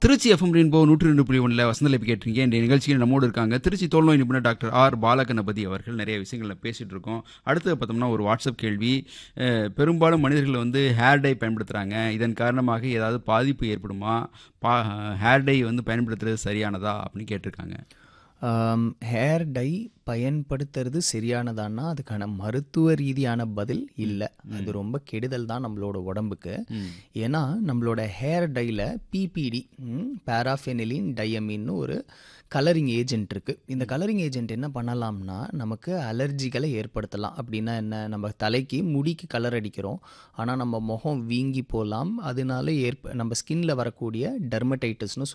Trichy FM rainbow நூற்றி ரெண்டு புள்ளி ஒன்றில் வசந்தலைப்பு கேட்டிருக்கீங்க இந்த நிகழ்ச்சியில் நம்மோடு இருக்காங்க திருச்சி தோல்நோய் நிபுணர் டாக்டர் ஆர் பாலகணபதி அவர்கள் நிறைய விஷயங்களை பேசிகிட்டு இருக்கோம் அடுத்து பார்த்தோம்னா ஒரு வாட்ஸ்அப் கேள்வி அஹ், பெரும்பாலும் மனிதர்கள் வந்து ஹேர் டை பயன்படுத்துகிறாங்க இதன் காரணமாக ஏதாவது பாதிப்பு ஏற்படுமா பா ஹேர் டை வந்து பயன்படுத்துறது சரியானதா அப்படின்னு கேட்டிருக்காங்க ஹேர் டை பயன்படுத்துறது சரியானதான்னா அதுக்கான மருத்துவ ரீதியான பதில் இல்லை அது ரொம்ப கெடுதல் தான் நம்மளோட உடம்புக்கு ஏன்னா நம்மளோட ஹேர் டையில் பிபிடி பேராஃபெனிலின் டயமின்னு ஒரு கலரிங் ஏஜென்ட் இருக்குது இந்த கலரிங் ஏஜென்ட் என்ன பண்ணலாம்னா நமக்கு அலர்ஜிகளை ஏற்படுத்தலாம் அப்படின்னா என்ன நம்ம தலைக்கு முடிக்கு கலர் அடிக்கிறோம் ஆனால் நம்ம முகம் வீங்கி போகலாம் அதனால ஏற்ப நம்ம ஸ்கின்ல வரக்கூடிய டெர்மடைட்டிஸ்னு